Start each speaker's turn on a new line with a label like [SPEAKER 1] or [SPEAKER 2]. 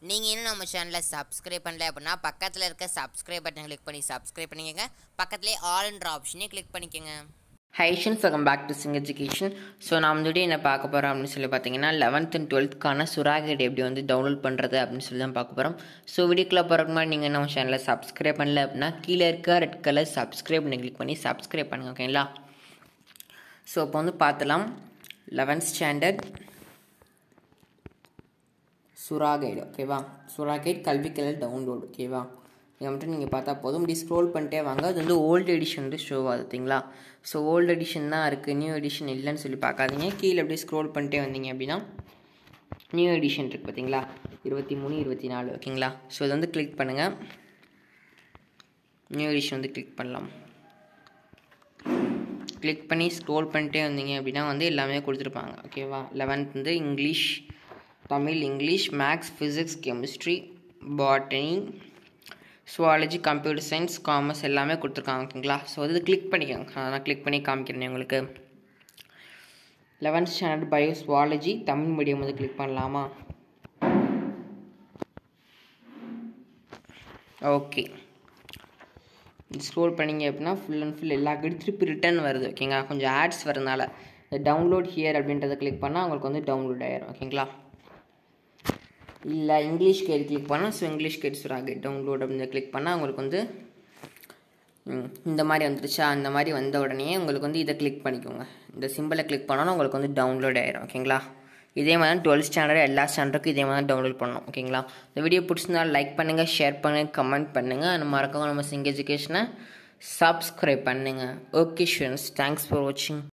[SPEAKER 1] நீங்கள் இன்னும் நம்ம சேனலை சப்ஸ்கிரைப் பண்ணல அப்படின்னா பக்கத்தில் இருக்க சப்ஸ்கிரைப் பட்டனை கிளிக் பண்ணி சப்ஸ்கிரைப் பண்ணிக்கோங்க பக்கத்துலேயே ஆல்ன்ற ஆப்ஷனையும் கிளிக் பண்ணிக்கோங்க
[SPEAKER 2] ஹைஷன்ஸ் welcome back to sing education so நான் வந்துட்டு என்ன பார்க்க போகிறோம் அப்படின்னு சொல்லி பார்த்தீங்கன்னா லெவன்த் அண்ட் டுவெல்த்துக்கான சுராகேட் எப்படி வந்து டவுன்லோட் பண்ணுறது அப்படின்னு சொல்லி தான் பார்க்க போகிறோம் ஸோ வீடியோக்குள்ளே போகிறதுக்கு முன்னாடி நீங்கள் நம்ம சேனலை சப்ஸ்கிரைப் பண்ணல அப்படின்னா கீழே இருக்க ரெட் கலர் சப்ஸ்கிரைப் பண்ணி கிளிக் பண்ணி சப்ஸ்கிரைப் பண்ணுங்க ஓகேங்களா ஸோ இப்போ வந்து பார்த்துலாம் லெவன்த் ஸ்டாண்டர்ட் சுராகைடு ஓகேவா சுராகைட் கல்விக்கலர் டவுன்லோட் ஓகேவா இதை மட்டும் நீங்கள் பார்த்தா போதும் இப்படி ஸ்க்ரோல் பண்ணிட்டே வாங்க அது வந்து ஓல்டு எடிஷன் வந்து ஷோ ஆகுது ஓகேங்களா ஸோ ஓல்டு எடிஷன் தான் இருக்குது நியூ எடிஷன் இல்லைன்னு சொல்லி பார்க்காதீங்க கீழே அப்படியே ஸ்க்ரோல் பண்ணிட்டே வந்தீங்க அப்படின்னா நியூ எடிஷன் இருக்குது பார்த்தீங்களா இருபத்தி மூணு இருபத்தி நாலு ஓகேங்களா ஸோ இதை வந்து கிளிக் பண்ணுங்கள் நியூ எடிஷன் வந்து கிளிக் பண்ணலாம் கிளிக் பண்ணி ஸ்க்ரோல் பண்ணிட்டே வந்தீங்க அப்படின்னா வந்து எல்லாமே கொடுத்துருப்பாங்க ஓகேவா லெவன்த் வந்து English Tamil English maths physics chemistry botany zoology computer science commerce எல்லாமே கொடுத்துருக்காங்க ஓகேங்களா ஸோ அது கிளிக் பண்ணிக்கோங்க நான் கிளிக் பண்ணி காமிக்கிறேன் உங்களுக்கு eleventh standard bio zoology Tamil medium வந்து கிளிக் பண்ணலாமா ஓகே ஸ்க்ரோல் பண்ணிங்க அப்படின்னா ஃபுல் அண்ட் ஃபுல் எல்லா கிட்ட திருப்பி ரிட்டர்ன் வருது ஓகேங்களா கொஞ்சம் ஆட்ஸ் வரதுனால இந்த டவுன்லோட் ஹியர் அப்படின்றத கிளிக் பண்ணால் உங்களுக்கு வந்து டவுன்லோட் ஆயிரும் ஓகேங்களா இல்லை இங்கிலீஷ் கேட் கிளிக் பண்ணால் ஸோ இங்கிலீஷ் கேட் சுராக டவுன்லோட் அப்படின்னு கிளிக் பண்ணால் உங்களுக்கு வந்து ம், இந்த மாதிரி வந்துருச்சா அந்த மாதிரி வந்த உடனே உங்களுக்கு வந்து இதை கிளிக் பண்ணிக்கோங்க இந்த சிம்பிளை கிளிக் பண்ணோன்னா உங்களுக்கு வந்து டவுன்லோட் ஆயிரும் ஓகேங்களா இதே மாதிரி தான் டுவெல்த் ஸ்டாண்டர்ட் எல்லா ஸ்டாண்டர்டுக்கும் இதே மாதிரி தான் டவுன்லோட் பண்ணணும் ஓகேங்களா இந்த வீடியோ பிடிச்சிருந்தா லைக் பண்ணுங்கள் ஷேர் பண்ணுங்கள் கமெண்ட் பண்ணுங்கள் அந்த மறக்காம நம்ம சிங் எஜுகேஷனை சப்ஸ்கிரைப் பண்ணுங்கள் ஓகே ஸ்டூடெண்ட்ஸ் தேங்க்ஸ் ஃபார் வாட்சிங்